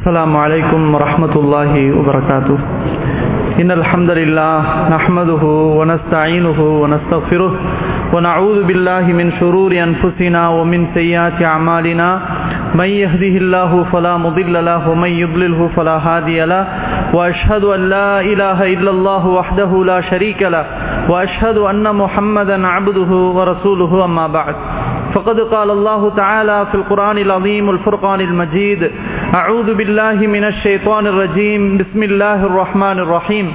السلام عليكم ورحمة الله وبركاته إن الحمد لله نحمده ونستعينه ونستغفره ونعوذ بالله من شرور أنفسنا ومن سيئات أعمالنا من يهده الله فلا مضل له ومن يضلله فلا هادي له وأشهد أن لا إله إلا الله وحده لا شريك له وأشهد أن محمدا عبده ورسوله أما بعد فقد قال الله تعالى في القرآن العظيم الفرقان المجيد أعوذ بالله من الشيطان الرجيم بسم الله الرحمن الرحيم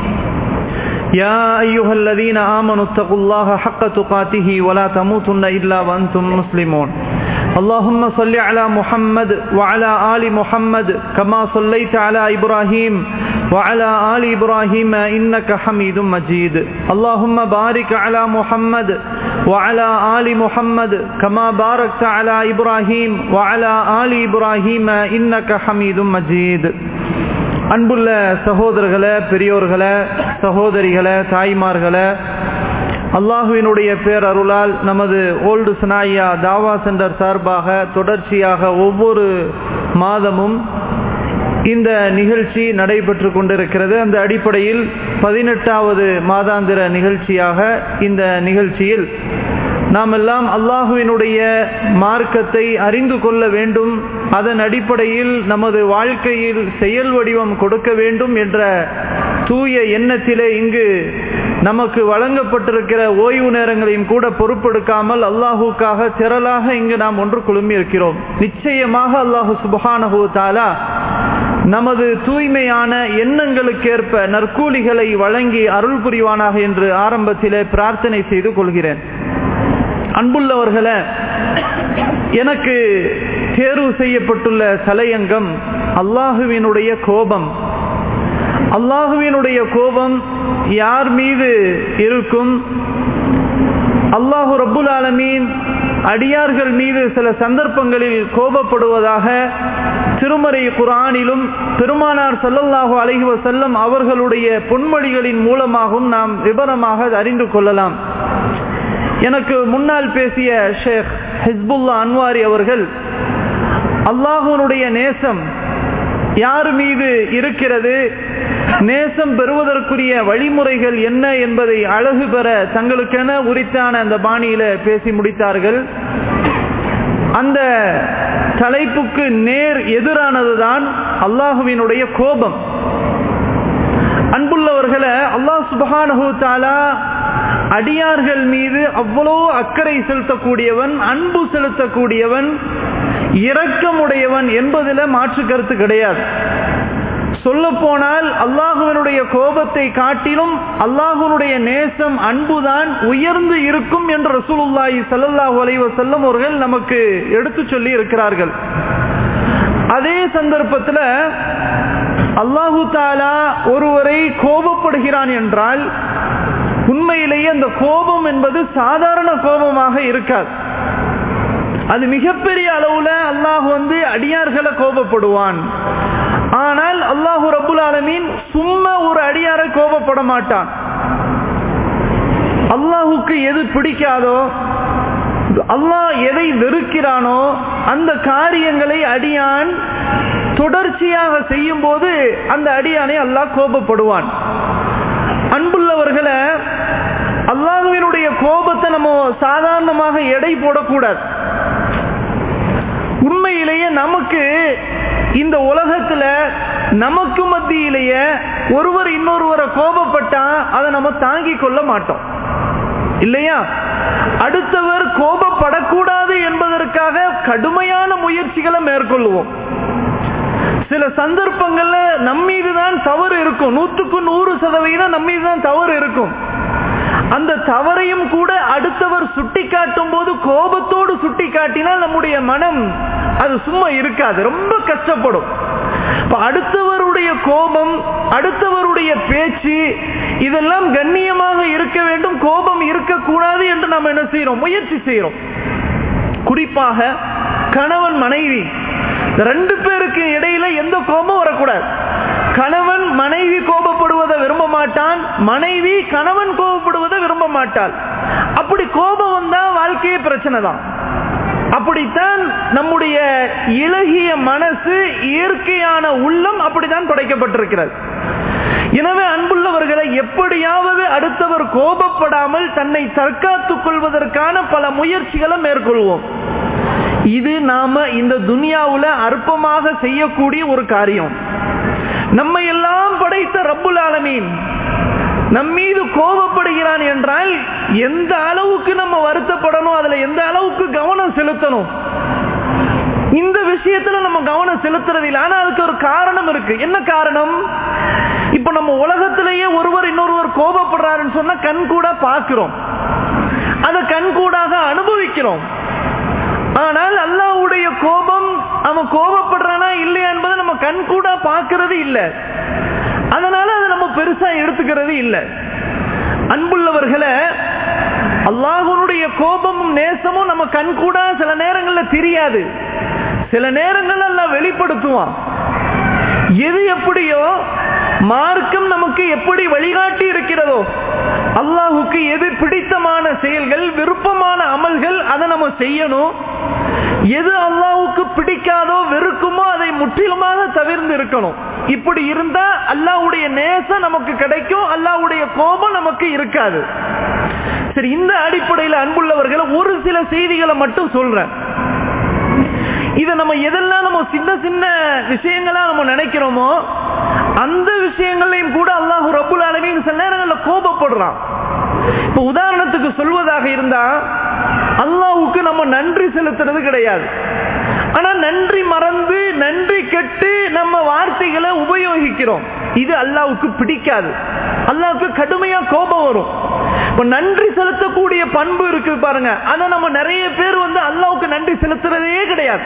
يا أيها الذين آمنوا اتقوا الله حق تقاته ولا تموتن إلا وأنتم مسلمون اللهم صل على محمد وعلى آل محمد كما صليت على إبراهيم وعلى آل إبراهيم إنك حميد مجيد اللهم بارك على محمد وعلى آل محمد كما باركت على إبراهيم وعلى آل إبراهيم إنك حميد مجيد அன்புள்ள சகோதரர்களே பெரியோர்களே சகோதரிகளே தாய்மார்களே அல்லாஹுவினுடைய பேரருளால் நமது ஓல்டு சனாயா தாவா சென்டர் சார்பாக தொடர்ச்சியாக ஒவ்வொரு மாதமும் இந்த நிகழ்ச்சி நடைபெற்று கொண்டிருக்கிறது அந்த அடிப்படையில் பதினெட்டாவது மாதாந்திர நிகழ்ச்சியாக இந்த நிகழ்ச்சியில் நாம் எல்லாம் அல்லாஹுவினுடைய மார்க்கத்தை அறிந்து கொள்ள வேண்டும் அதன் அடிப்படையில் நமது வாழ்க்கையில் செயல் வடிவம் கொடுக்க வேண்டும் என்ற தூய எண்ணத்திலே இங்கு நமக்கு வழங்கப்பட்டிருக்கிற ஓய்வு நேரங்களையும் கூட பொறுப்பெடுக்காமல் அல்லாஹுக்காக திரளாக இங்கு நாம் ஒன்று குழுமி இருக்கிறோம் நிச்சயமாக அல்லாஹு சுபஹானஹூ தாலா நமது தூய்மையான எண்ணங்களுக்கேற்ப நற்கூலிகளை வழங்கி அருள் புரிவானாக என்று ஆரம்பத்திலே பிரார்த்தனை செய்து கொள்கிறேன் அன்புள்ளவர்களே எனக்கு தேர்வு செய்யப்பட்டுள்ள தலையங்கம் அல்லாஹுவினுடைய கோபம் அல்லாஹுவினுடைய கோபம் யார் மீது இருக்கும் அல்லாஹு ரப்புல் ஆலமீன் அடியார்கள் மீது சில சந்தர்ப்பங்களில் கோபப்படுவதாக திருமறை குரானிலும் பெருமானார் சல்லல்லாஹு அலைஹி வசல்லம் அவர்களுடைய பொன்மொழிகளின் மூலமாகவும் நாம் விவரமாக அறிந்து கொள்ளலாம் எனக்கு முன்னால் பேசிய ஷேக் ஹிஸ்புல்லா அன்வாரி அவர்கள் அல்லாஹனுடைய நேசம் யார் மீது இருக்கிறது நேசம் பெறுவதற்குரிய வழிமுறைகள் என்ன என்பதை அழகு பெற தங்களுக்கென உரித்தான அந்த பாணியில பேசி முடித்தார்கள் அந்த தலைப்புக்கு நேர் எதிரானதுதான் அல்லாஹுவினுடைய கோபம் அன்புள்ளவர்களை அல்லாஹ் சுபஹானஹு தாலா அடியார்கள் மீது அவ்வளோ அக்கறை செலுத்தக்கூடியவன் அன்பு செலுத்தக்கூடியவன் இரக்கமுடையவன் என்பதில் மாற்று கருத்து கிடையாது சொல்ல போனால் அல்லாஹுவனுடைய கோபத்தை காட்டிலும் அல்லாஹுனுடைய நேசம் அன்புதான் உயர்ந்து இருக்கும் என்று ரசூலுல்லாஹி சல்லாஹூ அலைவசல்லம் அவர்கள் நமக்கு எடுத்து சொல்லி இருக்கிறார்கள் அதே சந்தர்ப்பத்தில் அல்லாஹு தாலா ஒருவரை கோபப்படுகிறான் என்றால் உண்மையிலேயே அந்த கோபம் என்பது சாதாரண கோபமாக இருக்காது அது மிகப்பெரிய அளவுல அல்லாஹ் வந்து அடியார்களை கோபப்படுவான் ஆனால் அல்லாஹு ரபுல் ஆலமீன் சும்மா ஒரு அடியாரை கோபப்பட மாட்டான் அல்லாஹுக்கு எது பிடிக்காதோ அல்லாஹ் எதை வெறுக்கிறானோ அந்த காரியங்களை அடியான் தொடர்ச்சியாக செய்யும் போது அந்த அடியானை அல்லாஹ் கோபப்படுவான் அன்புள்ளவர்களை அல்லாஹுவினுடைய கோபத்தை நம்ம சாதாரணமாக எடை போடக்கூடாது உண்மையிலேயே நமக்கு இந்த உலகத்துல நமக்கு மத்தியிலேயே ஒருவர் இன்னொருவரை கோபப்பட்டா அதை நம்ம தாங்கிக் கொள்ள மாட்டோம் இல்லையா அடுத்தவர் கோபப்படக்கூடாது என்பதற்காக கடுமையான முயற்சிகளை மேற்கொள்வோம் சில சந்தர்ப்பங்கள்ல நம்மீதுதான் தவறு இருக்கும் நூற்றுக்கு நூறு சதவீதம் நம்மீதுதான் தவறு இருக்கும் அந்த தவறையும் கூட அடுத்தவர் சுட்டி காட்டும் போது கோபத்தோடு சுட்டி காட்டினால் நம்முடைய மனம் அது சும்மா இருக்காது ரொம்ப கஷ்டப்படும் அடுத்தவருடைய கோபம் அடுத்தவருடைய பேச்சு இதெல்லாம் கண்ணியமாக இருக்க வேண்டும் கோபம் இருக்கக்கூடாது என்று நாம் என்ன செய்யறோம் முயற்சி செய்யறோம் குறிப்பாக கணவன் மனைவி ரெண்டு பேருக்கு இடையில எந்த கோபம் வரக்கூடாது கணவன் மனைவி கோபப்படுவதை விரும்ப மாட்டான் மனைவி கணவன் கோபப்படுவதை விரும்ப மாட்டாள் அப்படி கோபம் வந்தா வாழ்க்கையே பிரச்சனை தான் அப்படித்தான் நம்முடைய இலகிய மனசு இயற்கையான உள்ளம் அப்படித்தான் படைக்கப்பட்டிருக்கிறது எனவே அன்புள்ளவர்களை எப்படியாவது அடுத்தவர் கோபப்படாமல் தன்னை தற்காத்துக் கொள்வதற்கான பல முயற்சிகளை மேற்கொள்வோம் இது நாம இந்த துனியாவுல அற்பமாக செய்யக்கூடிய ஒரு காரியம் நம்ம எல்லாம் படைத்த ரப்புல் ஆலமீன் நம் மீது கோபப்படுகிறான் என்றால் எந்த அளவுக்கு நம்ம வருத்தப்படணும் அதுல எந்த அளவுக்கு கவனம் செலுத்தணும் இந்த விஷயத்துல நம்ம கவனம் செலுத்துறது இல்லை ஆனா அதுக்கு ஒரு காரணம் இருக்கு என்ன காரணம் இப்ப நம்ம உலகத்திலேயே ஒருவர் இன்னொருவர் கோபப்படுறாருன்னு சொன்னா கண் கூட பார்க்கிறோம் அதை கண் கூடாக அனுபவிக்கிறோம் ஆனால் அல்லாவுடைய கோபம் அவன் கோபப்படுறானா இல்லையா என்பதை நம்ம கண் கூட பார்க்கறது இல்லை அதனால அதை நம்ம பெருசா எடுத்துக்கிறது இல்லை அன்புள்ளவர்களை அல்லாஹனுடைய கோபமும் நேசமும் நம்ம கண் கூட சில நேரங்கள்ல தெரியாது சில நேரங்கள் எல்லாம் வெளிப்படுத்துவான் எது எப்படியோ மார்க்கம் நமக்கு எப்படி வழிகாட்டி இருக்கிறதோ அல்லாஹுக்கு எது பிடித்தமான செயல்கள் விருப்பமான அமல்கள் அதை நம்ம செய்யணும் எது அல்லாஹுக்கு பிடிக்காதோ வெறுக்குமோ அதை முற்றிலுமாக தவிர்ந்து இருக்கணும் இப்படி இருந்தா அல்லாவுடைய நேசம் நமக்கு கிடைக்கும் அல்லாவுடைய கோபம் நமக்கு இருக்காது சரி இந்த அடிப்படையில் அன்புள்ளவர்களை ஒரு சில செய்திகளை மட்டும் சொல்றேன் இதை நம்ம எதெல்லாம் நம்ம சின்ன சின்ன விஷயங்களா நம்ம நினைக்கிறோமோ அந்த விஷயங்களையும் கூட அல்லாஹு ரபுல் அலமின் சில நேரங்களில் கோபப்படுறான் இப்ப உதாரணத்துக்கு சொல்வதாக இருந்தா அல்லாவுக்கு நம்ம நன்றி செலுத்துறது கிடையாது ஆனா நன்றி மறந்து நன்றி கெட்டு நம்ம வார்த்தைகளை உபயோகிக்கிறோம் இது அல்லாவுக்கு பிடிக்காது அல்லாவுக்கு கடுமையா கோபம் வரும் இப்ப நன்றி செலுத்தக்கூடிய பண்பு இருக்கு பாருங்க ஆனா நம்ம நிறைய பேர் வந்து அல்லாவுக்கு நன்றி செலுத்துறதே கிடையாது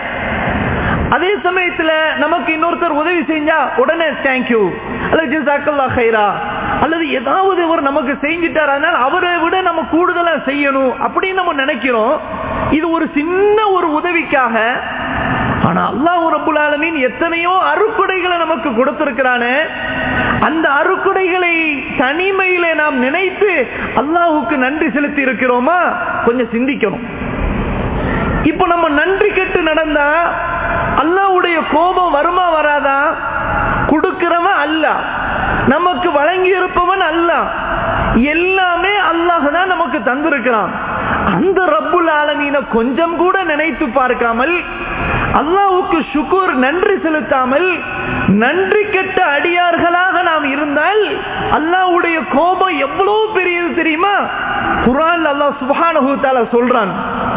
அதே சமயத்துல நமக்கு இன்னொருத்தர் உதவி செஞ்சா உடனே தேங்க்யூ அல்லது ஜிசாக்கல்லா ஹைரா அல்லது ஏதாவது ஒரு நமக்கு செஞ்சிட்டார் அதனால அவரை விட நம்ம கூடுதலா செய்யணும் அப்படின்னு நம்ம நினைக்கிறோம் இது ஒரு சின்ன ஒரு உதவிக்காக ஆனா அல்லாஹ் ரபுல் ஆலமீன் எத்தனையோ அறுக்குடைகளை நமக்கு கொடுத்திருக்கிறானே அந்த அறுக்குடைகளை தனிமையிலே நாம் நினைத்து அல்லாஹுக்கு நன்றி செலுத்தி இருக்கிறோமா கொஞ்சம் சிந்திக்கணும் இப்ப நம்ம நன்றி கெட்டு நடந்தா அல்லாவுடைய கோபம் வருமா வராதா கொடுக்கிறவன் அல்ல நமக்கு வழங்கி இருப்பவன் அல்ல எல்லாமே அல்லாஹ் தான் நமக்கு தந்திருக்கிறான் அந்த ரப்புல் ஆலமீன கொஞ்சம் கூட நினைத்து பார்க்காமல் அல்லாவுக்கு சுக்கூர் நன்றி செலுத்தாமல் நன்றி கெட்ட அடியார்களாக நாம் இருந்தால் அல்லாவுடைய கோபம் எவ்வளவு பெரியது தெரியுமா குரான் அல்லாஹ் சுபானஹூ தாலா சொல்றான்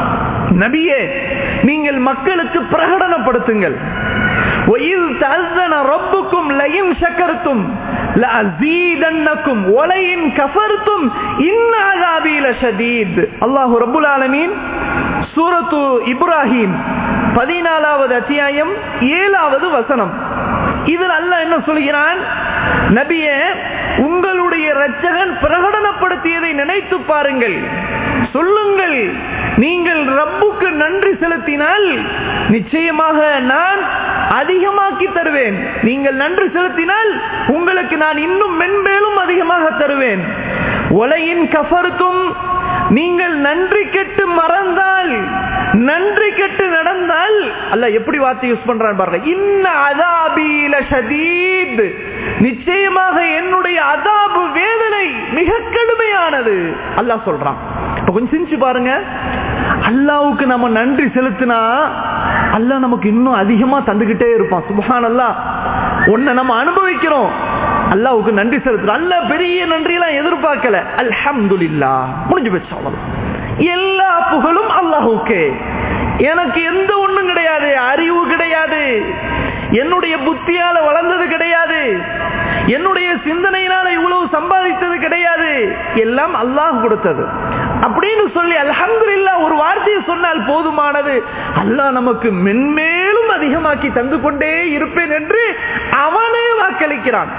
நபியே நீங்கள் மக்களுக்கு பிரகடனப்படுத்துங்கள் وَإِذْ تَأَذَّنَ رَبُّكُمْ لَئِنْ شَكَرْتُمْ لَأَزِيدَنَّكُمْ وَلَئِنْ كَفَرْتُمْ إِنَّ عَذَابِي لَشَدِيدٌ அல்லாஹ் ரப்புல் ஆலமீன் சூரத்து இப்ராஹிம் பதினாலாவது அத்தியாயம் ஏழாவது வசனம் இதில் அல்லாஹ் என்ன சொல்கிறான் நபியே உங்களுடைய இரட்சகன் பிரகடனப்படுத்தியதை நினைத்து பாருங்கள் சொல்லுங்கள் நீங்கள் ரப்புக்கு நன்றி செலுத்தினால் நிச்சயமாக நான் அதிகமாக்கி தருவேன் நீங்கள் நன்றி செலுத்தினால் உங்களுக்கு நான் இன்னும் மென்மேலும் அதிகமாக தருவேன் ஒலையின் கஃபருக்கும் நீங்கள் நன்றி கெட்டு மறந்தால் நன்றி கெட்டு நடந்தால் அல்ல எப்படி வார்த்தை யூஸ் பண்றான் பாருங்க இன்ன அதாபீல ஷதீத் நிச்சயமாக என்னுடைய அதாபு வேதனை மிக கடுமையானது அல்லாஹ் சொல்றான் இப்ப கொஞ்சம் சிரிச்சு பாருங்க அல்லாவுக்கு நம்ம நன்றி செலுத்தினா அல்லாஹ் நமக்கு இன்னும் அதிகமா தந்துகிட்டே இருப்பான் சுபஹான் அல்லா உன்னை நம்ம அனுபவிக்கிறோம் அல்லாவுக்கு நன்றி செலுத்துறோம் அல்ல பெரிய நன்றி எல்லாம் எதிர்பார்க்கல அல்ஹம்துலில்லா முடிஞ்சு போச்சு அவ்வளவுதான் எல்லா புகழும் அல்லாஹுக்கே எனக்கு எந்த ஒண்ணும் கிடையாது அறிவு கிடையாது என்னுடைய புத்தியால வளர்ந்தது கிடையாது என்னுடைய சிந்தனையினால இவ்வளவு சம்பாதித்தது கிடையாது எல்லாம் அல்லாஹ் கொடுத்தது அப்படின்னு சொல்லி அல்ஹம்துலில்லா ஒரு வார்த்தையை சொன்னால் போதுமானது அல்லாஹ் நமக்கு மென்மேலும் அதிகமாக்கி தந்து கொண்டே இருப்பேன் என்று அவனே வாக்களிக்கிறான்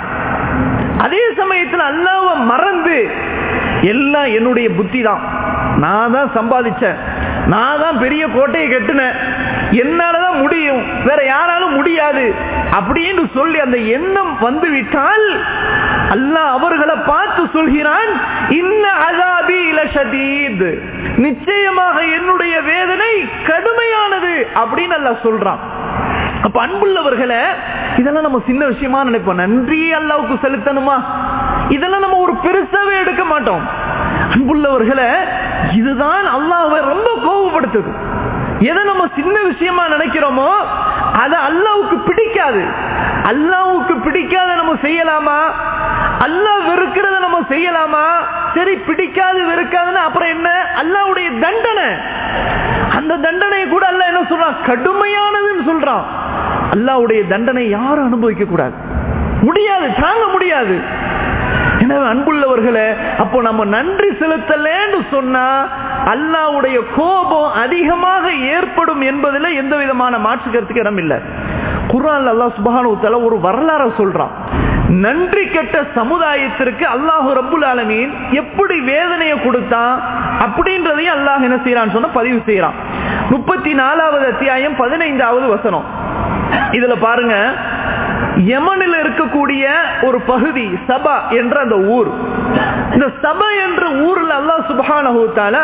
அதே சமயத்தில் அல்லாவை மறந்து எல்லாம் என்னுடைய புத்தி தான் நான் தான் சம்பாதிச்சேன் நான் தான் பெரிய கோட்டையை கட்டினேன் என்னாலதான் முடியும் வேற யாராலும் முடியாது அப்படின்னு சொல்லி அந்த எண்ணம் வந்து விட்டால் அல்லாஹ் அவர்களை பார்த்து சொல்கிறான் இன்ன அதாபி இலஷதீத் நிச்சயமாக என்னுடைய வேதனை கடுமையானது அப்படின்னு அல்லாஹ் சொல்றான் அப்ப அன்புள்ளவர்களை இதெல்லாம் நம்ம சின்ன விஷயமா நினைப்போம் நன்றி அல்லாவுக்கு செலுத்தணுமா இதெல்லாம் நம்ம ஒரு பெருசாவே எடுக்க மாட்டோம் அன்புள்ளவர்களை இதுதான் அல்லாஹ்வை ரொம்ப கோபப்படுத்துது எதை நம்ம சின்ன விஷயமா நினைக்கிறோமோ அது அல்லாவுக்கு பிடிக்காது அல்லாவுக்கு பிடிக்காத நம்ம செய்யலாமா அல்லாஹ் வெறுக்கிறத நம்ம செய்யலாமா சரி பிடிக்காது வெறுக்காதுன்னு அப்புறம் என்ன அல்லாவுடைய தண்டனை அந்த தண்டனையை கூட அல்ல என்ன சொல்றான் கடுமையானதுன்னு சொல்றான் அல்லாவுடைய தண்டனை யாரும் அனுபவிக்க கூடாது முடியாது தாங்க முடியாது எனவே அன்புள்ளவர்களே அப்போ நம்ம நன்றி செலுத்தலேன்னு சொன்னா அல்லாவுடைய கோபம் அதிகமாக ஏற்படும் என்பதில் எந்த விதமான மாற்று கருத்துக்கு இடம் இல்லை குரான் அல்லாஹ் சுபஹானு தஆலா ஒரு வரலாற சொல்றான் நன்றி கெட்ட சமுதாயத்திற்கு அல்லாஹு ரப்புல் ஆலமீன் எப்படி வேதனையை கொடுத்தான் அப்படின்றதையும் அல்லாஹ் என்ன செய்யறான்னு சொன்ன பதிவு செய்யறான் முப்பத்தி நாலாவது அத்தியாயம் பதினைந்தாவது வசனம் இதுல பாருங்க யமனில் இருக்கக்கூடிய ஒரு பகுதி சபா என்ற அந்த ஊர் இந்த சபா என்ற ஊர்ல அல்லாஹ் சுபஹானஹு தஆலா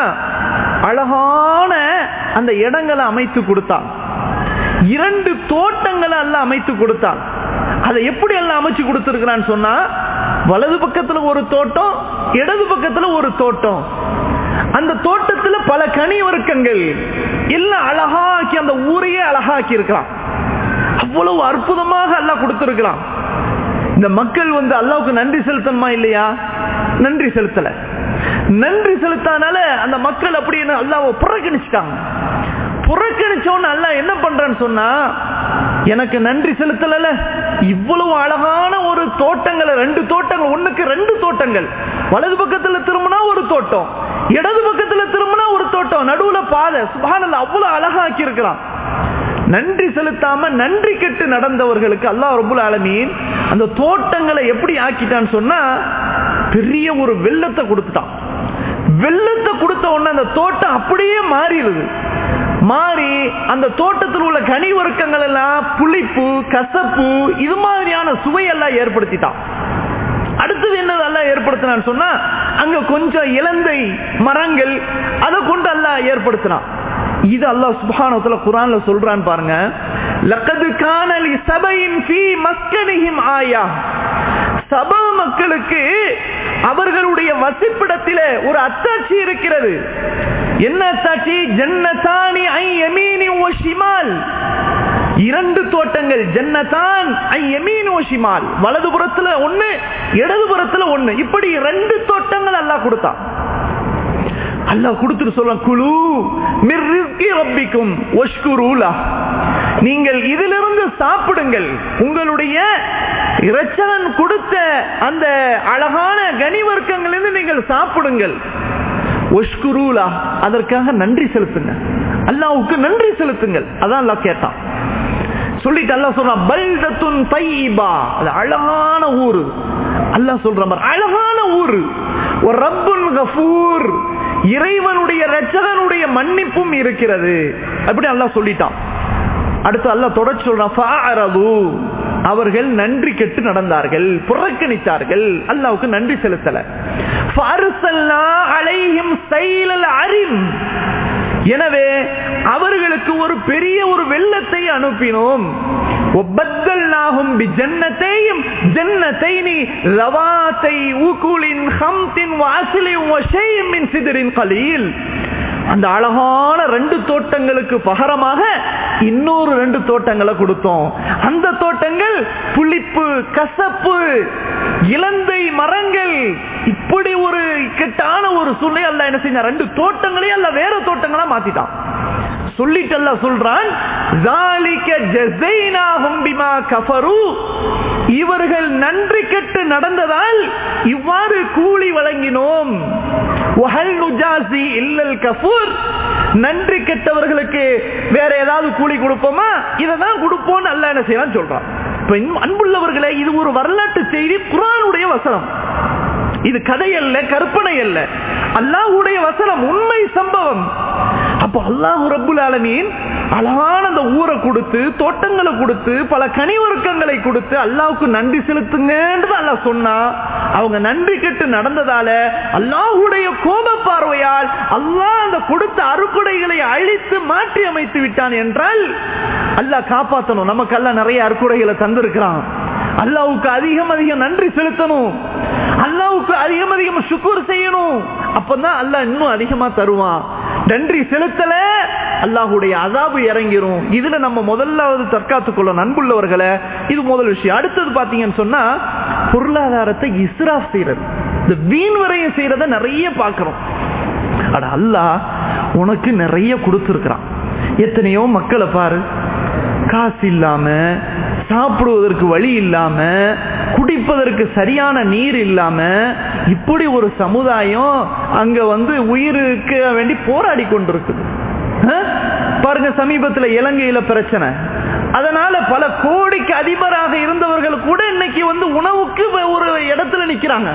அழகான அந்த இடங்களை அமைத்து கொடுத்தான் இரண்டு தோட்டங்களை எல்லாம் அமைத்து கொடுத்தான் அதை எப்படி எல்லாம் அமைச்சு கொடுத்திருக்கிறான்னு சொன்னா வலது பக்கத்துல ஒரு தோட்டம் இடது பக்கத்துல ஒரு தோட்டம் அந்த தோட்டத்துல பல கனி வர்க்கங்கள் எல்லாம் அழகாக்கி அந்த ஊரையே அழகாக்கி இருக்கலாம் அவ்வளவு அற்புதமாக அல்லாஹ் கொடுத்திருக்கிறான் இந்த மக்கள் வந்து அல்லாவுக்கு நன்றி செலுத்தணுமா இல்லையா நன்றி செலுத்தல நன்றி செலுத்தானால அந்த மக்கள் அப்படின்னு அல்லாவை புறக்கணிச்சிட்டாங்க புறக்கணிச்சோன்னு அல்ல என்ன பண்றான்னு சொன்னா எனக்கு நன்றி செலுத்தல இவ்வளவு அழகான ஒரு தோட்டங்களை ரெண்டு தோட்டங்கள் ஒண்ணுக்கு ரெண்டு தோட்டங்கள் வலது பக்கத்துல திரும்பினா ஒரு தோட்டம் இடது பக்கத்துல திரும்பினா ஒரு தோட்டம் நடுவுல பாதை சுபானல்ல அவ்வளவு அழகாக்கி இருக்கிறான் நன்றி செலுத்தாம நன்றி கெட்டு நடந்தவர்களுக்கு அல்லாஹ் ரபுல் ஆலமீன் அந்த தோட்டங்களை எப்படி ஆக்கிட்டான்னு சொன்னா பெரிய ஒரு வெள்ளத்தை கொடுத்துட்டான் வெள்ளத்தை கொடுத்த உடனே அந்த தோட்டம் அப்படியே மாறிடுது மாறி அந்த தோட்டத்தில் உள்ள கனி வர்க்கங்கள் எல்லாம் புளிப்பு கசப்பு இது மாதிரியான சுவையெல்லாம் ஏற்படுத்திட்டான் அடுத்தது என்னது அல்ல ஏற்படுத்தினான்னு சொன்னா அங்க கொஞ்சம் இலந்தை மரங்கள் அதை கொண்டு அல்ல ஏற்படுத்தினான் இது அல்லாஹ் சுப்ஹானஹு குரான்ல சொல்றான் பாருங்க லக்கது கானலி சபையின் ஃபீ மஸ்கனிஹிம் ஆயா சபா மக்களுக்கு அவர்களுடைய வசிப்பிடத்திலே ஒரு அத்தாட்சி இருக்கிறது என்ன அத்தாட்சி ஜன்னதானி ஐ யமீனி ஓ ஷிமால் இரண்டு தோட்டங்கள் ஜன்னதான் ஐ யமீன் ஓ ஷிமால் வலது புறத்துல ஒண்ணு இடது புறத்துல ஒண்ணு இப்படி ரெண்டு தோட்டங்கள் அல்லாஹ் கொடுத்தான் அல்லாஹ் கொடுத்துட்டு சொல்ல குழு மிர்ரிஸ்கி ரப்பிக்கும் ஒஷ்குரூலா நீங்கள் இதிலிருந்து சாப்பிடுங்கள் உங்களுடைய இரச்சகன் கொடுத்த அந்த அழகான கனிவர்க்கங்களிலிருந்து நீங்கள் சாப்பிடுங்கள் ஒஷ்குரூலா அதற்காக நன்றி செலுத்துங்க அல்லாவுக்கு நன்றி செலுத்துங்கள் அதான் அல்லாஹ் கேட்டான் சொல்லிட்டு அல்லாஹ் சொல்றான் பல்தத்துன் தைபா அது அழகான ஊரு அல்லாஹ் சொல்ற மாதிரி அழகான ஊரு ஒரு ரப்புன் கஃபூர் இறைவனுடைய ரச்சகனுடைய மன்னிப்பும் இருக்கிறது அப்படி அல்லாஹ் சொல்லிட்டான் அடுத்து அல்லாஹ் தொடர்ச்சி சொல்றான் அவர்கள் நன்றி கெட்டு நடந்தார்கள் புறக்கணித்தார்கள் அல்லாவுக்கு நன்றி செலுத்தல அலைஹிம் சைலல் அரிம் எனவே அவர்களுக்கு ஒரு பெரிய ஒரு வெள்ளத்தை அனுப்பினோம் وبدلناهم بجنتين جنتين ذواتي وكل خمط وعسل وشيء من سدر قليل அந்த அழகான ரெண்டு தோட்டங்களுக்கு பகரமாக இன்னொரு ரெண்டு தோட்டங்களை கொடுத்தோம் அந்த தோட்டங்கள் புளிப்பு கசப்பு இலந்தை மரங்கள் இப்படி ஒரு இக்கட்டான ஒரு சூழ்நிலை அல்ல என்ன செஞ்ச ரெண்டு தோட்டங்களையும் அல்ல வேற தோட்டங்களா மாத்திட்டான் சொல்லிட்டு அல்ல சொல்றான் இவர்கள் நன்றி கெட்டு நடந்ததால் இவ்வாறு கூலி வழங்கினோம் நன்றி கெட்டவர்களுக்கு வேற ஏதாவது கூலி கொடுப்போமா இதை தான் கொடுப்போம் அல்ல என்ன செய்யலாம் சொல்றான் அன்புள்ளவர்களே இது ஒரு வரலாற்று செய்தி குரானுடைய வசனம் இது கதை அல்ல கற்பனை அல்ல அல்லாஹுடைய வசனம் உண்மை சம்பவம் அப்ப அல்லாஹ் ரப்புல் ஆலமீன் அழகான அந்த ஊரை கொடுத்து தோட்டங்களை கொடுத்து பல கனிவர்க்கங்களை கொடுத்து அல்லாவுக்கு நன்றி செலுத்துங்கன்னு அல்லாஹ் சொன்னா அவங்க நன்றி கெட்டு நடந்ததால அல்லாஹுடைய கோப பார்வையால் அல்லாஹ் அந்த கொடுத்த அறுக்குடைகளை அழித்து மாற்றி அமைத்து விட்டான் என்றால் அல்லாஹ் காப்பாற்றணும் நமக்கு எல்லாம் நிறைய அறுக்குடைகளை தந்திருக்கிறான் அல்லாவுக்கு அதிகம் அதிகம் நன்றி செலுத்தணும் அல்லாவுக்கு அதிகம் அதிகம் சுக்குர் செய்யணும் அப்பதான் அல்லாஹ் இன்னும் அதிகமா தருவான் நன்றி செலுத்தல அல்லாஹுடைய அதாபு இறங்கிரும் இதுல நம்ம முதலாவது தற்காத்துக் கொள்ள அன்புள்ளவர்களை இது முதல் விஷயம் அடுத்தது பாத்தீங்கன்னு சொன்னா பொருளாதாரத்தை இஸ்ராஃப் செய்யறது இந்த வீண் வரையும் செய்யறத நிறைய பார்க்கிறோம் அட அல்லாஹ் உனக்கு நிறைய கொடுத்துருக்கிறான் எத்தனையோ மக்களை பாரு காசு இல்லாம சாப்பிடுவதற்கு வழி இல்லாம குடிப்பதற்கு சரியான நீர் இல்லாம இப்படி ஒரு சமுதாயம் அங்க வந்து உயிருக்கு வேண்டி போராடி கொண்டிருக்குது அஹ்? பாருங்க சமீபத்துல இலங்கையில பிரச்சனை அதனால பல கோடிக்கு அதிபராக இருந்தவர்கள் கூட இன்னைக்கு வந்து உணவுக்கு ஒரு இடத்துல நிக்கிறாங்க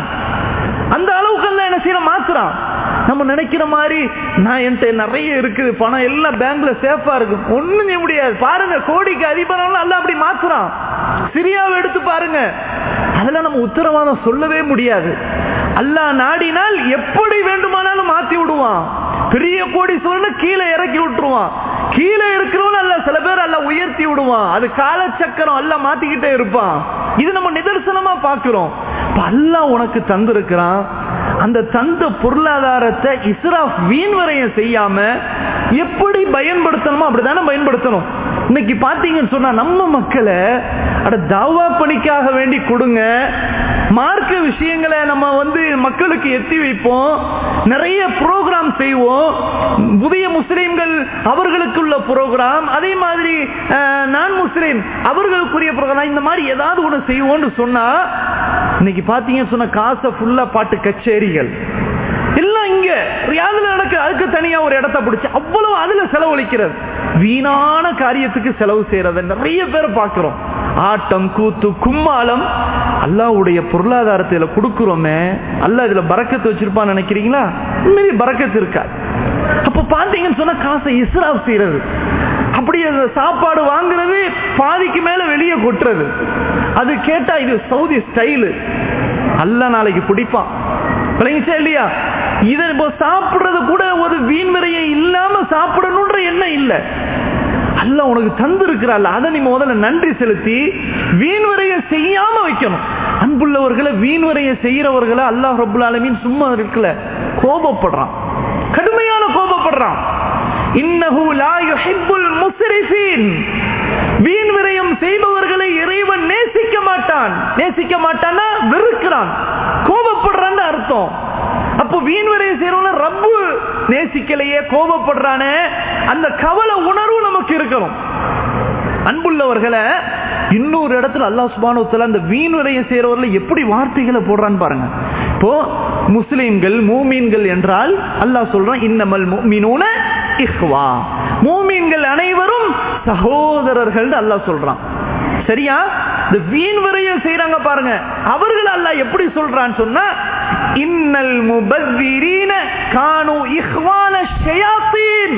அந்த அளவுக்கு எல்லாம் என்ன செய்யற மாத்துறான் நம்ம நினைக்கிற மாதிரி நான் என்கிட்ட நிறைய இருக்குது பணம் எல்லாம் பேங்க்ல சேஃபா இருக்கு ஒண்ணும் செய்ய முடியாது பாருங்க கோடிக்கு அதிபரெல்லாம் எல்லாம் அப்படி மாத்துறான் சிரியாவை எடுத்து பாருங்க அதெல்லாம் நம்ம உத்தரவாதம் சொல்லவே முடியாது அல்லாஹ் நாடினால் எப்படி வேண்டுமானாலும் மாத்தி விடுவான் பெரிய கோடீஸ்வரன் கீழே இறக்கி விட்டுருவான் கீழே இருக்கிறவன் அல்ல சில பேர் அல்ல உயர்த்தி விடுவான் அது காலச்சக்கரம் அல்ல மாத்திக்கிட்டே இருப்பான் இது நம்ம நிதர்சனமா பார்க்கிறோம் இப்ப அல்லாஹ் உனக்கு தந்திருக்கிறான் அந்த தந்த பொருளாதாரத்தை இஸ்ராஃப் வீண் வரையும் செய்யாம எப்படி பயன்படுத்தணுமோ அப்படித்தானே பயன்படுத்தணும் இன்னைக்கு பாத்தீங்கன்னு சொன்னா நம்ம மக்களை அட தாவா பணிக்காக வேண்டி கொடுங்க மார்க்க விஷயங்களை நம்ம வந்து மக்களுக்கு எத்தி வைப்போம் நிறைய ப்ரோக்ராம் செய்வோம் புதிய முஸ்லிம்கள் அவர்களுக்குள்ள ப்ரோக்ராம் அதே மாதிரி அஹ், நான் முஸ்லிம் அவர்களுக்குரிய ப்ரோக்ராம் இந்த மாதிரி ஏதாவது ஒன்று செய்வோம்னு சொன்னா இன்னைக்கு பாத்தீங்கன்னு சொன்னா காசை ஃபுல்லா பாட்டு கச்சேரிகள் எல்லாம் இங்க ரியாதுல நடக்க அதுக்கு தனியா ஒரு இடத்த பிடிச்சு அவ்வளவு அதுல செலவழிக்கிறது வீணான காரியத்துக்கு செலவு செய்யறத நிறைய பேர் பார்க்கிறோம் ஆட்டம் கூத்து கும்மாளம் அல்லாவுடைய பொருளாதாரத்தை இதுல கொடுக்கிறோமே அல்ல இதுல பறக்கத்து வச்சிருப்பான்னு நினைக்கிறீங்களா உண்மையிலே பறக்கத்து இருக்காது அப்ப பாத்தீங்கன்னு சொன்னா காசை இஸ்ராப் செய்யறது அப்படி அந்த சாப்பாடு வாங்குறது பாதிக்கு மேல வெளியே கொட்டுறது அது கேட்டா இது சவுதி ஸ்டைலு அல்ல நாளைக்கு பிடிப்பான் விளங்கிச்சா இல்லையா இதை இப்போ சாப்பிடுறது கூட ஒரு வீண் விரையை இல்லாம சாப்பிடணும்ன்ற எண்ணம் இல்ல அல்ல உனக்கு தந்து இருக்கிறாள் அதை நீ முதல்ல நன்றி செலுத்தி வீண் வரைய செய்யாம வைக்கணும் அன்புள்ளவர்களை வீண் வரைய செய்யறவர்களை அல்லாஹ் ரபுல் ஆலமீன் சும்மா இருக்கல கோபப்படுறான் கடுமையான கோபப்படுறான் இன்னஹு லா யுஹிப்புல் முஸ்ரிஃபீன் வீண் விரயம் செய்பவர்களை இறைவன் நேசிக்க மாட்டான் நேசிக்க மாட்டான்னா வெறுக்கிறான் கோபப்படுறான்னு அர்த்தம் அப்போ வீண் விரயம் செய்யறவங்க ரப்பு நேசிக்கலையே கோபப்படுறானே அந்த கவலை உணர்வு நமக்கு இருக்கணும் அன்புள்ளவர்களை இன்னொரு இடத்துல அல்லாஹ் சுபானுத்தல அந்த வீண் விரயம் செய்யறவர்களை எப்படி வார்த்தைகளை போடுறான்னு பாருங்க இப்போ முஸ்லிம்கள் மூமீன்கள் என்றால் அல்லாஹ் சொல்றான் இன்னமல் மூமினூன இஹ்வா மூமீன்கள் அனைவரும் சகோதரர்கள் அல்லாஹ் சொல்றான் சரியா இந்த வீண் விரயம் செய்யறாங்க பாருங்க அவர்கள் அல்லாஹ் எப்படி சொல்றான்னு சொன்னா இன்னல் முபஸ்ஸிரீன கானு இஹ்வான ஷயாத்தீன்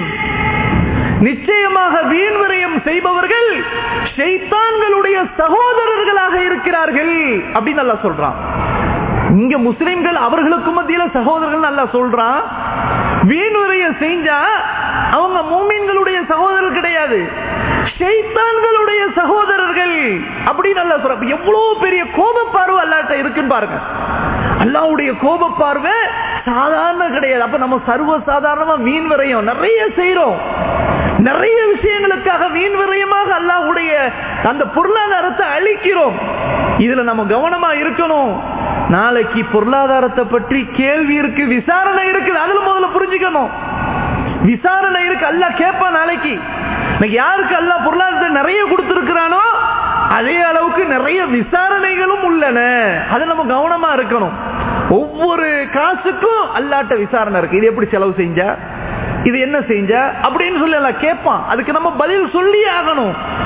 நிச்சயமாக வீண் விரயம் செய்பவர்கள் ஷைத்தான்களுடைய சகோதரர்களாக இருக்கிறார்கள் அப்படின்னு நல்லா சொல்றான் இங்க முஸ்லிம்கள் அவர்களுக்கு மத்தியில சகோதரர்கள் நல்லா சொல்றான் வீண் விரயம் செஞ்சா அவங்க மூமீன்களுடைய சகோதரர் கிடையாது ஷைத்தான்களுடைய சகோதரர்கள் அப்படின்னு நல்லா சொல்ற எவ்வளவு பெரிய கோப பார்வை அல்லாட்ட இருக்குன்னு பாருங்க அல்லாவுடைய கோப பார்வை சாதாரண கிடையாது அப்ப நம்ம சர்வ சாதாரணமா மீன் விரயம் நிறைய செய்யறோம் நிறைய விஷயங்களுக்காக வீண் விரயமாக அல்லாஹ்வுடைய அந்த பொருளாதாரத்தை அழிக்கிறோம் இதுல நம்ம கவனமா இருக்கணும் நாளைக்கு பொருளாதாரத்தை பற்றி கேள்வி இருக்கு விசாரணை இருக்குது அதுல முதல்ல புரிஞ்சுக்கணும் விசாரணை இருக்கு அல்ல கேட்பான் நாளைக்கு இன்னைக்கு யாருக்கு அல்ல பொருளாதாரத்தை நிறைய கொடுத்திருக்கிறானோ அதே அளவுக்கு நிறைய விசாரணைகளும் உள்ளன அதை நம்ம கவனமா இருக்கணும் ஒவ்வொரு காசுக்கும் அல்லாட்ட விசாரணை இருக்கு இது எப்படி செலவு செஞ்சா இது என்ன செஞ்ச அப்படின்னு சொல்லி எல்லாம் கேட்பான் அதுக்கு நம்ம பதில் சொல்லி ஆகணும்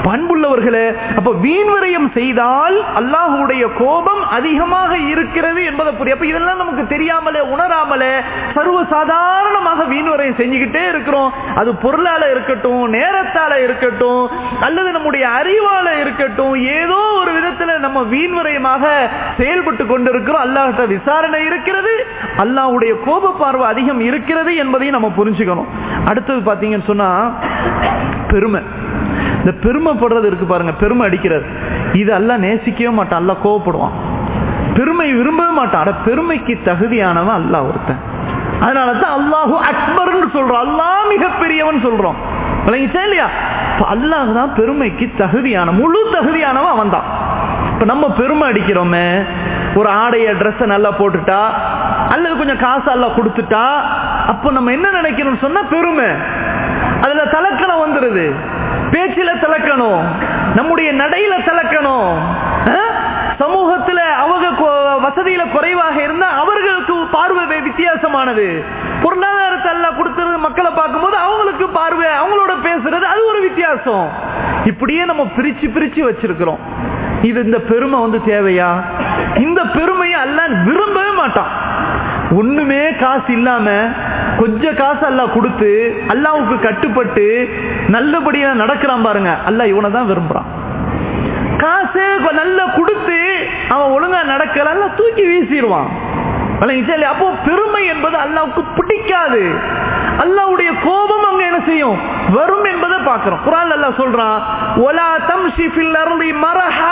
பண்புள்ளவர்களே அப்ப வீண் விரயம் செய்தால் அல்லாஹுடைய கோபம் அதிகமாக இருக்கிறது என்பதை புரிய அப்ப இதெல்லாம் நமக்கு தெரியாமலே உணராமலே சர்வ சாதாரணமாக வீண் விரயம் செஞ்சுக்கிட்டே இருக்கிறோம் அது பொருளால இருக்கட்டும் நேரத்தால இருக்கட்டும் அல்லது நம்முடைய அறிவால இருக்கட்டும் ஏதோ ஒரு விதத்துல நம்ம வீண் விரயமாக செயல்பட்டு கொண்டிருக்கிறோம் அல்லாஹ்ட்ட விசாரணை இருக்கிறது அல்லாஹ்வுடைய கோப பார்வை அதிகம் இருக்கிறது என்பதையும் நம்ம புரிஞ்சுக்கணும் அடுத்தது பாத்தீங்கன்னு சொன்னா பெருமை இந்த பெருமைப்படுறது இருக்கு பாருங்க பெருமை அடிக்கிறது இது எல்லாம் நேசிக்கவே மாட்டான் அல்ல கோவப்படுவான் பெருமை விரும்பவே மாட்டான் அட பெருமைக்கு தகுதியானவன் அல்லாஹ் ஒருத்தன் அதனால தான் அல்லாஹு அக்பர்னு சொல்றோம் அல்லாஹ் மிகப்பெரியவன் சொல்றோம் விளங்கிச்சா இல்லையா இப்ப அல்லாஹ் தான் பெருமைக்கு தகுதியான முழு தகுதியானவன் அவன் தான் இப்ப நம்ம பெருமை அடிக்கிறோமே ஒரு ஆடைய ட்ரெஸ் நல்லா போட்டுட்டா அல்லது கொஞ்சம் காசு எல்லாம் கொடுத்துட்டா அப்ப நம்ம என்ன நினைக்கணும்னு சொன்னா பெருமை அதுல தலக்கணம் வந்துருது பேச்சில திலக்கணும் நம்முடைய நடையில திலக்கணும் அஹ்? சமூகத்துல அவங்க கொ- வசதியில குறைவாக இருந்தா அவர்களுக்கு பார்வை வே- வித்தியாசமானது பொருளாதாரத்தை எல்லாம் கொடுத்துறது மக்களை பார்க்கும்போது அவங்களுக்கு பார்வை அவங்களோட பேசுறது அது ஒரு வித்தியாசம் இப்படியே நம்ம பிரிச்சு பிரிச்சு வச்சிருக்கிறோம் இது இந்த பெருமை வந்து தேவையா இந்த பெருமையை எல்லாம் விரும்பவே மாட்டான் ஒண்ணுமே காசு இல்லாம கொஞ்சம் காசு அல்லாஹ் கொடுத்து அல்லாவுக்கு கட்டுப்பட்டு நல்லபடியா நடக்கிறான் பாருங்க அல்லாஹ் இவனை தான் விரும்புறான் காசு கொ- நல்லா கொடுத்து அவன் ஒழுங்கா நடக்கல எல்லாம் தூக்கி வீசிடுவான் விளங்கிச்சா இல்லையா? அப்போ பெருமை என்பது அல்லாவுக்கு பிடிக்காது அல்லாவுடைய கோபம் அங்க என்ன செய்யும் வரும் என்பதை பார்க்கிறோம் குரான் அல்லாஹ் சொல்றான் ஒலா தம்ஷி ஃபில் அர்லி மரஹா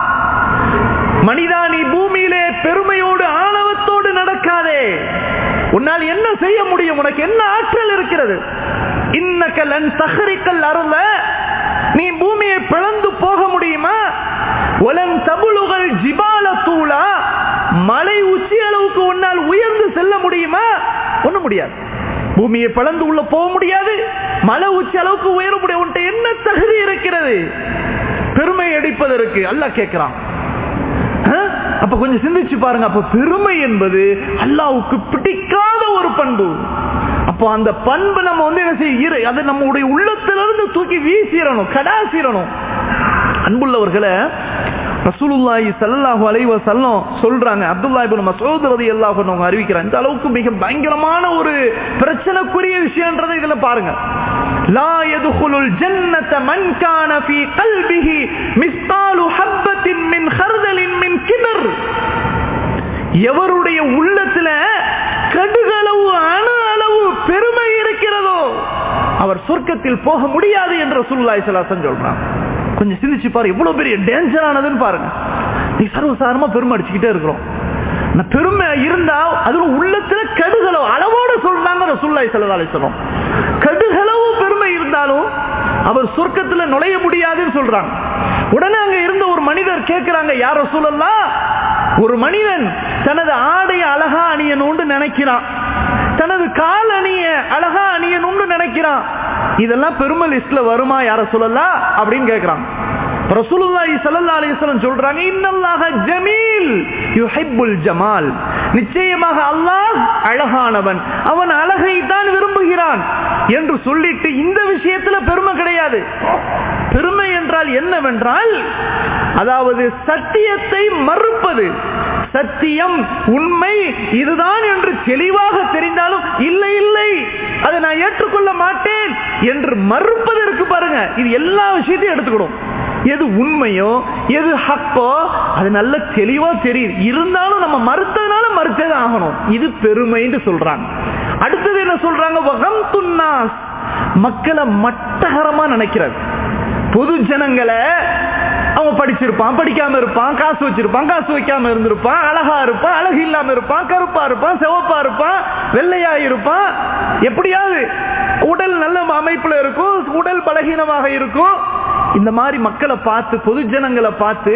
மனிதா நீ பூமியிலே பெருமையோடு ஆணவத்தோடு நடக்காதே உன்னால் என்ன செய்ய முடியும் உனக்கு என்ன ஆற்றல் இருக்கிறது இன்னக்கலன் தகரிக்கல் அருள நீ பூமியை பிளந்து போக முடியுமா ஒலன் தபுளுகள் ஜிபால தூளா மலை உச்சி அளவுக்கு உன்னால் உயர்ந்து செல்ல முடியுமா ஒண்ணு முடியாது பூமியை பிளந்து உள்ள போக முடியாது மலை உச்சி அளவுக்கு உயர முடியும் உன்கிட்ட என்ன தகுதி இருக்கிறது பெருமை அடிப்பதற்கு அல்லாஹ் கேட்கிறான் அஹ்? அப்ப கொஞ்சம் சிந்திச்சு பாருங்க அப்ப பெருமை என்பது அல்லாவுக்கு பிடிக்காத ஒரு பண்பு அப்போ அந்த பண்பு நம்ம வந்து என்ன செய்ய இரு- அது நம்முடைய உள்ளத்திலிருந்து தூக்கி வீசிடணும் கடாசிடணும் அன்புள்ளவர்களை ரசூலுல்லாஹி ஸல்லல்லாஹு அலைஹி வஸல்லம் சொல்றாங்க அப்துல்லாஹ் இப்னு மஸ்ஊத் ரலியல்லாஹு அன்ஹு அவங்க அறிவிக்கிறாங்க இந்த அளவுக்கு மிக பயங்கரமான ஒரு பிரச்சனைக்குரிய விஷயம்ன்றதை இதுல பாருங்க லா யதுகுலுல் ஜன்னத மன் கான ஃபீ கல்பிஹி மிஸ்காலு ஹப்பத்தின் மின் ஹர்தலின் மின் கிபர் எவருடைய உள்ளத்துல கடுகளவு அணு அளவு பெருமை இருக்கிறதோ அவர் சொர்க்கத்தில் போக முடியாது என்று ரசூலுல்லாஹி ஸல்லல்லாஹு அலைஹி வஸல்லம் சொல்றாங்க கொஞ்சம் சிந்திச்சு பாரு எவ்வளவு பெரிய டேஞ்சரானதுன்னு பாருங்க நீ சர்வசாரமா பெருமை அடிச்சுக்கிட்டே இருக்கிறோம் நான் பெருமை இருந்தா அதுல உள்ளத்துல கடுகளவு அளவோட சொல்றாங்க ரசூலுல்லாஹி ஸல்லல்லாஹு அலைஹி வஸல்லம் கடுகளவு பெருமை இருந்தாலும் அவர் சொர்க்கத்துல நுழைய முடியாதுன்னு சொல்றாங்க உடனே அங்க இருந்த ஒரு மனிதர் கேட்கிறாங்க யார் ரசூலல்லாஹ் ஒரு மனிதன் தனது ஆடை அழகா அணியணும்னு நினைக்கிறான் தனது கால் அணிய அழகா அணியணும்னு நினைக்கிறான் இதெல்லாம் பெருமை லிஸ்ட்ல வருமா யார சொல்லலாம் அப்படின்னு கேக்குறான் ரசூலுல்லாஹி ஸல்லல்லாஹு அலைஹி வஸல்லம் சொல்றாங்க இன்னல்லாஹ ஜமீல் யுஹிப்புல் ஜமால் நிச்சயமாக அல்லாஹ் அழகானவன் அவன் அழகை தான் விரும்புகிறான் என்று சொல்லிட்டு இந்த விஷயத்துல பெருமை கிடையாது பெருமை என்றால் என்னவென்றால் அதாவது சத்தியத்தை மறுப்பது சத்தியம் உண்மை இதுதான் என்று தெளிவாக தெரிந்தாலும் இல்லை இல்லை அதை நான் ஏற்றுக்கொள்ள மாட்டேன் என்று மறுப்பது இருக்கு பாருங்க இது எல்லா விஷயத்தையும் எடுத்துக்கணும் எது உண்மையோ எது ஹக்கோ அது நல்ல தெளிவா தெரியுது இருந்தாலும் நம்ம மறுத்ததுனால மறுத்தே தான் ஆகணும் இது பெருமைன்னு சொல்றாங்க அடுத்தது என்ன சொல்றாங்க வகம் துன்னாஸ் மக்களை மட்டகரமா நினைக்கிறது பொது ஜனங்களை அவன் படிச்சிருப்பான் படிக்காம இருப்பான் காசு வச்சிருப்பான் காசு வைக்காம இருந்திருப்பான் அழகா இருப்பான் அழகு இல்லாம இருப்பான் கருப்பா இருப்பான் சிவப்பா இருப்பான் வெள்ளையா இருப்பான் எப்படியாவது உடல் நல்ல அமைப்புல இருக்கும் உடல் பலகீனமாக இருக்கும் இந்த மாதிரி மக்களை பார்த்து பொது ஜனங்களை பார்த்து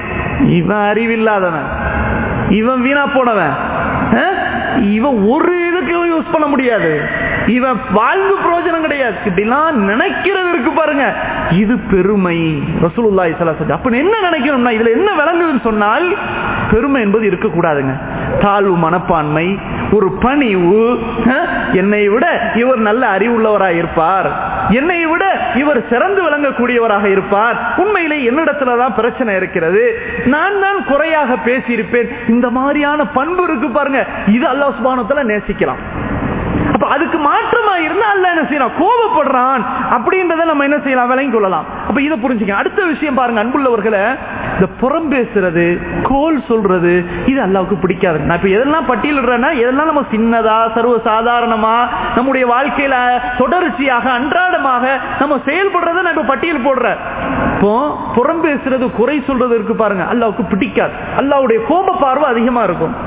இவன் அறிவில்லாதவன் இவன் வீணா போனவன் அஹ்? இவன் ஒரு இதுக்கு யூஸ் பண்ண முடியாது இவன் வாழ்ந்து பிரயோஜனம் கிடையாது இப்படிலாம் நினைக்கிறது இருக்கு பாருங்க இது பெருமை ரசூலுல்லாஹி ஸல்லல்லாஹு அலைஹி அப்ப என்ன நினைக்கணும்னா இதுல என்ன விளங்குதுன்னு சொன்னால் பெருமை என்பது இருக்கக்கூடாதுங்க தாழ்வு மனப்பான்மை ஒரு பணிவு அஹ், என்னை விட இவர் நல்ல அறிவுள்ளவராக இருப்பார் என்னை விட இவர் சிறந்து விளங்கக்கூடியவராக இருப்பார் உண்மையிலே என்னிடத்துலதான் பிரச்சனை இருக்கிறது நான் தான் குறையாக பேசியிருப்பேன் இந்த மாதிரியான பண்பு இருக்கு பாருங்க இது அல்லாஹ் சுபானத்துல நேசிக்கலாம் அப்ப அதுக்கு மாற்றமா இருந்தா அல்ல என்ன செய்யலாம் கோபப்படுறான் அப்படின்றத நம்ம என்ன செய்யலாம் விளங்கி கொள்ளலாம் அப்ப இதை புரிஞ்சுக்க அடுத்த விஷயம் பாருங்க அன்புள்ளவர்களை இந்த புறம் பேசுறது கோல் சொல்றது இது அல்லாவுக்கு பிடிக்காது நான் இப்ப எதெல்லாம் பட்டியலிடுறேன்னா எதெல்லாம் நம்ம சின்னதா சர்வ சாதாரணமா நம்முடைய வாழ்க்கையில தொடர்ச்சியாக அன்றாடமாக நம்ம செயல்படுறத நான் இப்ப பட்டியல் போடுறேன் இப்போ புறம் பேசுறது குறை சொல்றது இருக்கு பாருங்க அல்லாவுக்கு பிடிக்காது அல்லாவுடைய கோப பார்வை அதிகமா இருக்கும்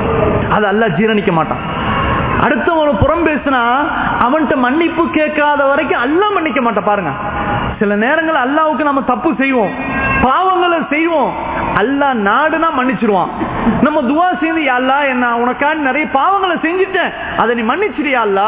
அது அல்லாஹ் ஜீரணிக்க மாட்டான் அடுத்தவன் புறம் பேசினா அவன்கிட்ட மன்னிப்பு கேட்காத வரைக்கும் அல்லா மன்னிக்க மாட்டான் பாருங்க சில நேரங்கள் அல்லாவுக்கு நம்ம தப்பு செய்வோம் பாவங்களை செய்வோம் அல்லா நாடுனா மன்னிச்சிருவான் நம்ம துவா செய்து அல்லா என்ன உனக்காண்டி நிறைய பாவங்களை செஞ்சுட்டேன் அதை நீ மன்னிச்சிரியா அல்லா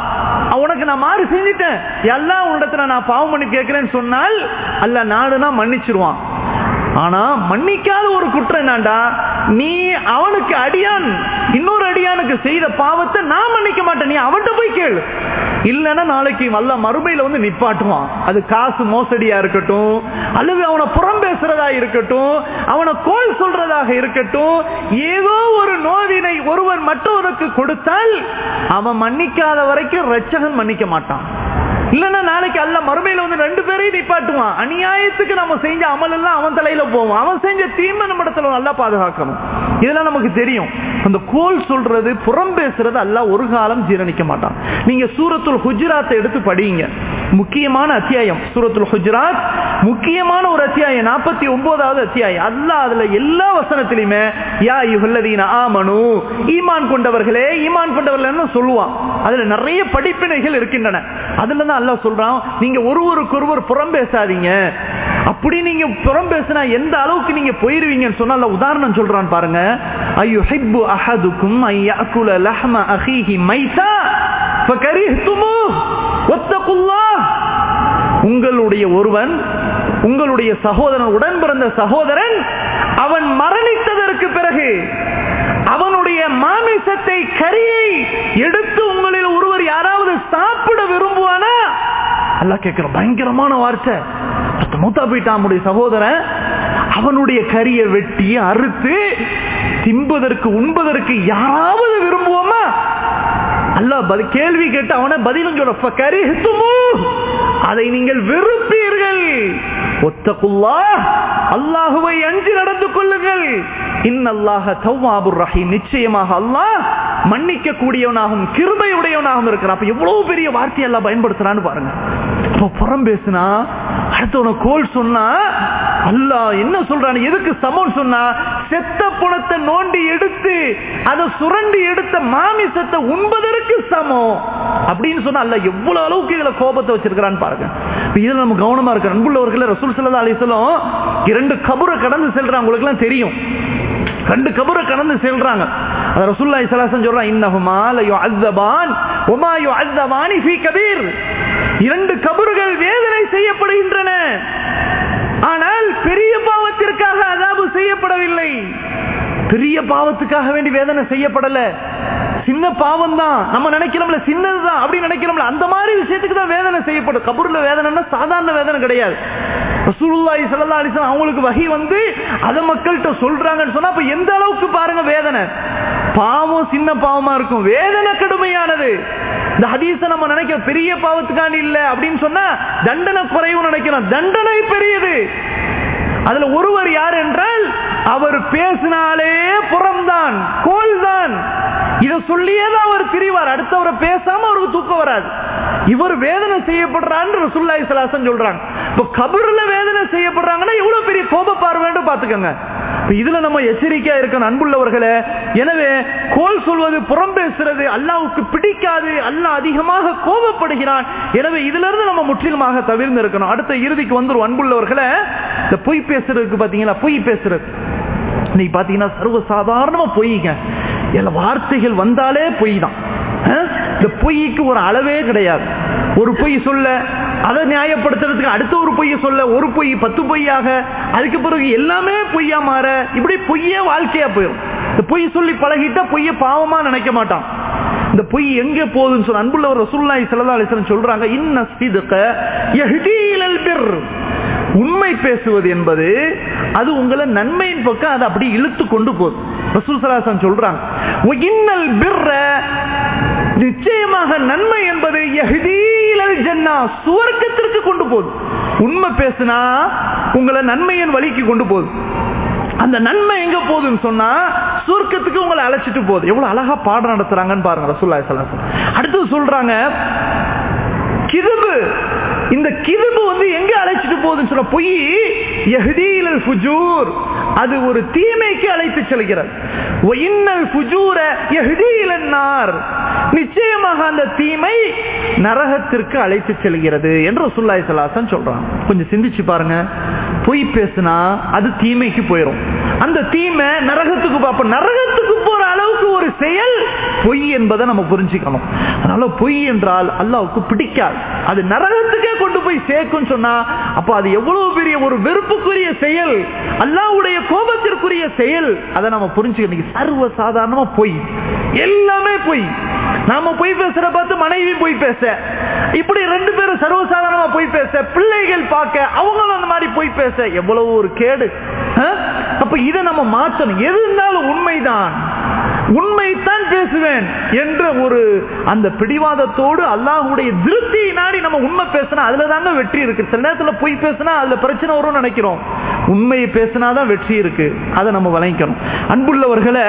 உனக்கு நான் மாறு செஞ்சுட்டேன் எல்லா உன்னிடத்துல நான் பாவம் பண்ணி கேட்கிறேன்னு சொன்னால் அல்ல நாடுனா மன்னிச்சிருவான் ஆனா மன்னிக்காத ஒரு குற்றம் என்னண்டா நீ அவனுக்கு அடியான் இன்னொரு அடியானுக்கு செய்த பாவத்தை நான் மன்னிக்க மாட்டேன் நீ அவன்கிட்ட போய் கேளு இல்லைன்னா நாளைக்கு வல்ல மறுமையில வந்து நிப்பாட்டுவான் அது காசு மோசடியா இருக்கட்டும் அல்லது அவனை புறம் பேசுறதா இருக்கட்டும் அவனை கோல் சொல்றதாக இருக்கட்டும் ஏதோ ஒரு நோவினை ஒருவர் மற்றவருக்கு கொடுத்தால் அவன் மன்னிக்காத வரைக்கும் ரட்சகன் மன்னிக்க மாட்டான் இல்லன்னா நாளைக்கு அல்ல மறுமையில வந்து ரெண்டு பேரையும் நிப்பாட்டுவான் அநியாயத்துக்கு நம்ம செஞ்ச அமல் எல்லாம் அவன் தலையில போவோம் அவன் செஞ்ச தீமை நம்ம இடத்துல நல்லா பாதுகாக்கணும் இதெல்லாம் நமக்கு தெரியும் அந்த கோல் சொல்றது புறம் பேசுறது அல்ல ஒரு காலம் ஜீரணிக்க மாட்டான் நீங்க சூரத்துல் ஹுஜராத்தை எடுத்து படிங்க முக்கியமான அத்தியாயம் சூரத்துல் ஹுஜராத் முக்கியமான ஒரு அத்தியாயம் நாற்பத்தி ஒன்பதாவது அத்தியாயம் அல்ல அதுல எல்லா வசனத்திலுமே யா யுகல்லதீன ஆமனு ஈமான் கொண்டவர்களே ஈமான் கொண்டவர்கள் சொல்லுவான் அதுல நிறைய படிப்பினைகள் இருக்கின்றன அதுல தான் அல்லா சொல்றான் நீங்க ஒருவருக்கு ஒருவர் புறம் பேசாதீங்க அப்படி நீங்க புறம் பேசினா எந்த அளவுக்கு நீங்க போயிருவீங்கன்னு சொன்னா உதாரணம் சொல்றான் பாருங்க ஐயோ ஹிப்பு அஹதுக்கும் ஐயாக்குல லஹ்ம அஹீஹி மைசா ஃபகரிஹ்துமு வத்தகுல்லாஹ் உங்களுடைய ஒருவன் உங்களுடைய சகோதரன் உடன் பிறந்த சகோதரன் அவன் மரணித்ததற்கு பிறகு அவனுடைய மாமிசத்தை கரியை எடுத்து உங்களில் ஒருவர் யாராவது சாப்பிட விரும்புவானா அல்ல கேட்கிற பயங்கரமான வார்த்தை மூத்தா போயிட்டான் நம்முடைய சகோதரன் அவனுடைய கரியை வெட்டி அறுத்து திம்பதற்கு உண்பதற்கு யாராவது விரும்புவோமா அல்ல கேள்வி கேட்டு அவனை பதிலும் சொல்ல கரிஹத்துமோ அதை நீங்கள் வெறுப்பீர்கள் ஒத்தகுல்லா அல்லாஹுவை அஞ்சு நடந்து கொள்ளுங்கள் இன்னல்லாஹ தவ்வாபுர் ரஹீம் நிச்சயமாக அல்லாஹ் மன்னிக்க கூடியவனாகவும் கிருபை உடையவனாகவும் இருக்கிறான் அப்ப எவ்வளவு பெரிய வார்த்தை எல்லாம் பயன்படுத்துறான்னு பாருங்க அப்ப புறம் பேசுனா அடுத்தவன கோல் சொன்னா அல்லா என்ன சொல்றான் எதுக்கு சமம் சொன்னா செத்த புணத்தை நோண்டி எடுத்து அதை சுரண்டி எடுத்த மாமிசத்தை உண்பதற்கு சமம் அப்படின்னு சொன்னா அல்ல எவ்வளவு அளவுக்கு இதுல கோபத்தை வச்சிருக்கிறான்னு பாருங்க இதுல நம்ம கவனமா இருக்க அன்புள்ளவர்கள் ரசூல் சல்லா அலிசலம் இரண்டு கபுரை கடந்து செல்றாங்க உங்களுக்கு எல்லாம் தெரியும் ரெண்டு கபரை கடந்து செல்றாங்க ரசூல்லாய் சலாசன் சொல்றான் இன்னஹுமா லயுஅஸ்ஸபான் வமா யுஅஸ்ஸபானி ஃபீ கபீர் இரண்டு கபறுகள் வேதனை செய்யப்படுகின்றன ஆனால் பெரிய பாவத்திற்காக அதாபு செய்யப்படவில்லை பெரிய பாவத்துக்காக வேண்டி வேதனை செய்யப்படல சின்ன பாவம் தான் நம்ம நினைக்கிறோம்ல சின்னதுதான் அப்படி நினைக்கிறோம்ல அந்த மாதிரி விஷயத்துக்கு தான் வேதனை செய்யப்படும் கபூர்ல வேதனைன்னா சாதாரண வேதனை கிடையாது ரசூலுல்லாஹி ஸல்லல்லாஹு அலைஹி வஸல்லம் அவங்களுக்கு வகி வந்து அத மக்கள்கிட்ட சொல்றாங்கன்னு சொன்னா அப்ப எந்த அளவுக்கு பாருங்க வேதனை பாவம் சின்ன பாவமா இருக்கும் வேதனை கடுமையானது இந்த ஹதீஸ நம்ம நினைக்க பெரிய பாவத்துக்காண்டி இல்ல அப்படின்னு சொன்னா தண்டனை குறைவு நினைக்கிறோம் தண்டனை பெரியது அதுல ஒருவர் யார் என்றால் அவர் பேசினாலே புறம்தான் கோல் தான் இதை சொல்லியே தான் அவர் பிரிவார் அடுத்தவரை பேசாம அவருக்கு தூக்கம் வராது இவர் வேதனை செய்யப்படுறான்னு ரசூல்லாய் சலாசன் சொல்றாங்க இப்ப கபர்ல வேதனை செய்யப்படுறாங்கன்னா எவ்வளவு பெரிய கோப பார்வைன்னு பாத்துக்கோங்க இதுல நம்ம எச்சரிக்கையா இருக்கணும் அன்புள்ளவர்களே எனவே கோல் சொல்வது புறம் பேசுறது அல்லாவுக்கு பிடிக்காது அல்லாஹ் அதிகமாக கோபப்படுகிறான் எனவே இதுல இருந்து நம்ம முற்றிலுமாக தவிர்ந்து இருக்கணும் அடுத்த இறுதிக்கு வந்துரும் அன்புள்ளவர்களே இந்த பொய் பேசுறதுக்கு பாத்தீங்களா பொய் பேசுறது இன்னைக்கு பாத்தீங்கன்னா சர்வ சாதாரணமா பொய்ங்க எல்லா வார்த்தைகள் வந்தாலே பொய் தான் இந்த பொய்க்கு ஒரு அளவே கிடையாது ஒரு பொய் சொல்ல அதை நியாயப்படுத்துறதுக்கு அடுத்த ஒரு பொய்ய சொல்ல ஒரு பொய் பத்து பொய்யாக அதுக்கு பிறகு எல்லாமே பொய்யா மாற இப்படி பொய்யே வாழ்க்கையா போயிடும் இந்த பொய் சொல்லி பழகிட்டா பொய்ய பாவமா நினைக்க மாட்டான் இந்த பொய் எங்க போகுதுன்னு சொல்ல அன்புள்ளவர் ரசூலுல்லாஹி ஸல்லல்லாஹு அலைஹி வஸல்லம் சொல்றாங்க இன்ன சிதுக யஹ்தி இலல் பிர் உண்மை பேசுவது என்பது அது உங்களை நன்மையின் பக்கம் அதை அப்படி இழுத்து கொண்டு போகுது ரசூல் சலாசன் சொல்றாங்க "வ இன்னல் பிர்ர நிச்சயமாக நன்மை என்பது யஹ்தீலல் ஜன்னா சுவர்க்கத்திற்கு கொண்டு போகுது உண்மை பேசுனா உங்களை நன்மையின் வழிக்கு கொண்டு போகுது அந்த நன்மை எங்க போகுதுன்னு சொன்னா சுவர்க்கத்துக்கு உங்களை அழைச்சிட்டு போகுது எவ்வளவு அழகா பாடம் நடத்துறாங்கன்னு பாருங்க ரசூல்லாய் சலாசன் அடுத்து சொல்றாங்க கிதுபு இந்த கிதுபு வந்து எங்க அழைச்சிட்டு போகுதுன்னு சொன்ன பொய் யஹ்தீலல் ஃபுஜூர் அது ஒரு தீமைக்கு அழைத்து செல்கிறது வ இன்னல் ஃபுஜூர யஹ்தீலன் நார் நிச்சயமாக அந்த தீமை நரகத்திற்கு அழைத்து செல்கிறது என்று ரசூலுல்லாஹி ஸல்லல்லாஹு சொல்றாங்க கொஞ்சம் சிந்திச்சு பாருங்க பொய் பேசினா அது தீமைக்கு போயிடும் அந்த தீமை நரகத்துக்கு அப்ப நரகத்துக்கு போற அளவுக்கு ஒரு செயல் பொய் என்பதை நம்ம புரிஞ்சுக்கணும் அதனால பொய் என்றால் அல்லாவுக்கு பிடிக்காது அது நரகத்துக்கே கொண்டு போய் சேர்க்கும் சொன்னா அப்ப அது எவ்வளவு பெரிய ஒரு வெறுப்புக்குரிய செயல் அல்லாவுடைய கோபத்திற்குரிய செயல் அதை நம்ம புரிஞ்சுக்கணும் சர்வ சாதாரணமா பொய் எல்லாமே பொய் நாம பொய் பேசுற பார்த்து மனைவி பொய் பேச இப்படி ரெண்டு பேரும் சர்வசாதாரணமா பொய் பேச பிள்ளைகள் பார்க்க அவங்களும் அந்த மாதிரி பொய் பேச எவ்வளவு ஒரு கேடு ஆ? அப்ப இதை நம்ம மாற்றணும் எது இருந்தாலும் உண்மைதான் உண்மைத்தான் பேசுவேன் என்ற ஒரு அந்த பிடிவாதத்தோடு அல்லாஹுடைய திருப்தியை நாடி நம்ம உண்மை பேசினா அதுல தாங்க வெற்றி இருக்கு சில நேரத்துல பொய் பேசினா அதுல பிரச்சனை வரும்னு நினைக்கிறோம் உண்மையை பேசினாதான் வெற்றி இருக்கு அதை நம்ம வழங்கிக்கணும் அன்புள்ளவர்களை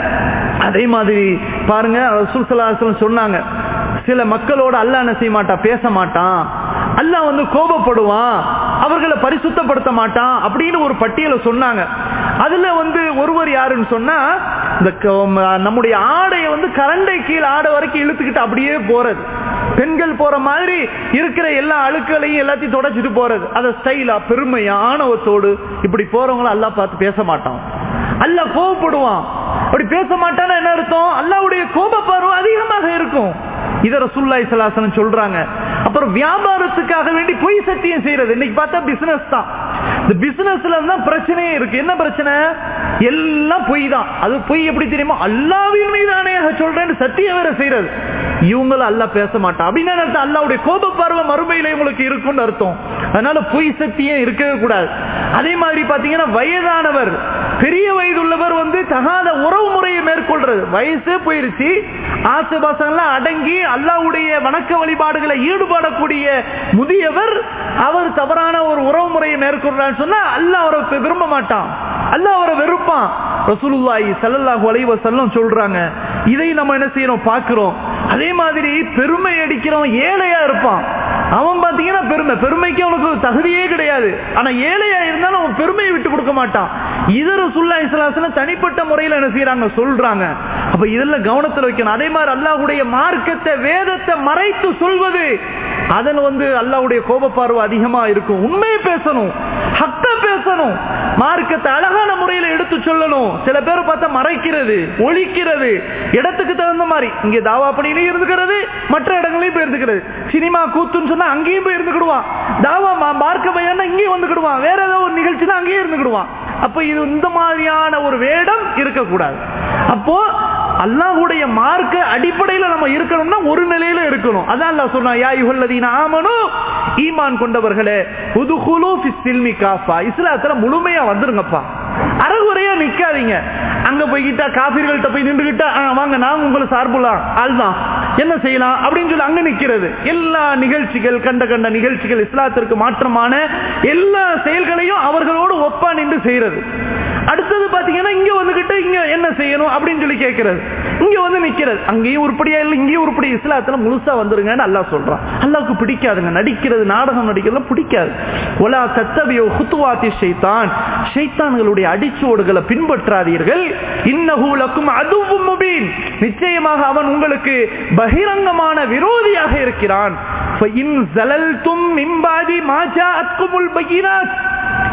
அதே மாதிரி பாருங்க ரசூல் ஸல்லல்லாஹு அலைஹி வஸல்லம் சொன்னாங்க சில மக்களோட அல்லாஹ் என்ன செய்ய மாட்டான் பேச மாட்டான் அல்லாஹ் வந்து கோபப்படுவான் அவர்களை பரிசுத்தப்படுத்த மாட்டான் அப்படின்னு ஒரு பட்டியலை சொன்னாங்க அதுல வந்து ஒருவர் யாருன்னு சொன்னா இந்த க- ம- நம்முடைய ஆடையை வந்து கரண்டை கீழ் ஆடை வரைக்கும் இழுத்துக்கிட்டு அப்படியே போறது பெண்கள் போற மாதிரி இருக்கிற எல்லா அழுக்களையும் எல்லாத்தையும் தொடச்சிட்டு போறது அத ஸ்டைலா பெருமையா ஆணவத்தோடு இப்படி போறவங்கள அல்லாஹ் பார்த்து பேச மாட்டான் அல்லாஹ் கோபப்படுவான் அப்படி பேச மாட்டான்னா என்ன அர்த்தம் அல்லாஹ்வுடைய கோப பார்வை அதிகமாக இருக்கும் இத ரசூலுல்லாஹி ஸல்லல்லாஹு அலைஹி வஸல்லம் சொல்றாங்க அப்புறம் வியாபாரத்துக்காக வேண்டி பொய் சத்தியம் செய்யறது இன்னைக்கு பார்த்தா பிசினஸ் தான் இந்த பிசினஸ்ல தான் பிரச்சனையே இருக்கு என்ன பிரச்சனை எல்லாம் பொய் தான் அது பொய் எப்படி தெரியுமா அல்லாவின் மீதானே சொல்றேன்னு சத்தியம் வேற செய்யறது இவங்களும் அல்லாஹ் பேச மாட்டான் அப்படின்னா என்ன அர்த்தம் அல்லாவுடைய கோப பார்வை மறுமையில உங்களுக்கு இருக்கும்னு அர்த்தம் அதனால பொய் சத்தியம் இருக்கவே கூடாது அதே மாதிரி பாத்தீங்கன்னா வயதானவர் பெரிய வயதுள்ளவர் வந்து தகாத உறவு முறையை மேற்கொள்றது வயசே போயிருச்சு ஆசை பாசங்கள்லாம் அடங்கி அல்லாவுடைய வணக்க வழிபாடுகளை ஈடுபடக்கூடிய முதியவர் அவர் தவறான ஒரு உறவு முறையை மேற்கொள்றான்னு சொன்னா அல்லாஹ் அவரை பெ- விரும்ப மாட்டான் அல்லாஹ் அவரை வெறுப்பான் ரசூலுல்லாஹி ஸல்லல்லாஹு அலைஹி வஸல்லம் சொல்றாங்க இதை நம்ம என்ன செய்யறோம் பார்க்கிறோம் அதே மாதிரி பெருமை அடிக்கிறவன் ஏழையா இருப்பான் அவன் பாத்தீங்கன்னா பெருமை பெருமைக்கு அவனுக்கு தகுதியே கிடையாது ஆனா ஏழையா இருந்தாலும் அவன் பெருமையை விட்டு கொடுக்க மாட்டான் இதர சுல்லா இஸ்லாசன தனிப்பட்ட முறையில் என்ன செய்யறாங்க சொல்றாங்க அப்ப இதெல்லாம் கவனத்துல வைக்கணும் அதே மாதிரி அல்லாஹ்வுடைய மார்க்கத்தை வேதத்தை மறைத்து சொல்வது அதன் வந்து அல்லாஹ்வுடைய கோபப்பார்வை அதிகமா இருக்கும் உண்மையை பேசணும் ஹக்க பேசணும் மார்க்கத்தை அழகான முறையில எடுத்து சொல்லணும் சில பேர் பார்த்தா மறைக்கிறது ஒழிக்கிறது இடத்துக்கு தகுந்த மாதிரி இங்க தாவா பணியிலையும் இருந்துக்கிறது மற்ற இடங்களையும் போய் இருந்துக்கிறது சினிமா கூத்துன்னு சொன்னா அங்கேயும் போய் இருந்துக்கிடுவான் தாவா மா- மார்க்க பையன்னா இங்கேயும் வந்துக்கிடுவான் வேற ஏதோ ஒரு நிகழ்ச்சினா அங்கேயும் இருந்துக்கிடுவான் அப்ப இது இந்த மாதிரியான ஒரு வேடம் இருக்கக்கூடாது அப்போ அல்லாஹ்வுடைய மார்க்க அடிப்படையில நம்ம இருக்கணும்னா ஒரு நிலையில இருக்கணும் அதான் அல்லாஹ் சொன்னா யா யுஹல்லதீன ஆமனு ஈமான் கொண்டவர்களே உதுகுலு ஃபிஸ் சில்மி காஃபா இஸ்லாத்துல முழுமையா வந்துருங்கப்பா அறகுறையா நிக்காதீங்க அங்க போய்கிட்டா காபிர்கள்ட்ட போய் நின்றுகிட்டா "ஆ, வாங்க நாங்க உங்களை சார்புலாம் ஆள்தான் என்ன செய்யலாம் அப்படின்னு சொல்லி அங்க நிக்கிறது எல்லா நிகழ்ச்சிகள் கண்ட கண்ட நிகழ்ச்சிகள் இஸ்லாத்திற்கு மாற்றமான எல்லா செயல்களையும் அவர்களோடு ஒப்பா நின்று செய்யறது அடுத்தது பாத்தீங்கன்னா இங்க வந்துகிட்டு இங்க என்ன செய்யணும் அப்படின்னு சொல்லி கேட்கிறது இங்க வந்து நிக்கிறது அங்கேயும் உருப்படியா இல்லை இங்கேயும் உருப்படி இஸ்லாத்துல முழுசா வந்துருங்கன்னு அல்லாஹ் சொல்றான் அல்லாஹ்வுக்கு பிடிக்காதுங்க நடிக்கிறது நாடகம் நடிக்கிறது பிடிக்காது ஒலா தத்தபியோ குத்துவாத்தி ஷைத்தான் ஷைத்தான்களுடைய அடிச்சுவடுகளை பின்பற்றாதீர்கள் இன்னஹூலக்கும் அதுவும் முபீன் நிச்சயமாக அவன் உங்களுக்கு பகிரங்கமான விரோதியாக இருக்கிறான் فَإِنْ زَلَلْتُمْ مِنْ بَعْدِ مَا جَاءَتْكُمُ الْبَيِّنَاتُ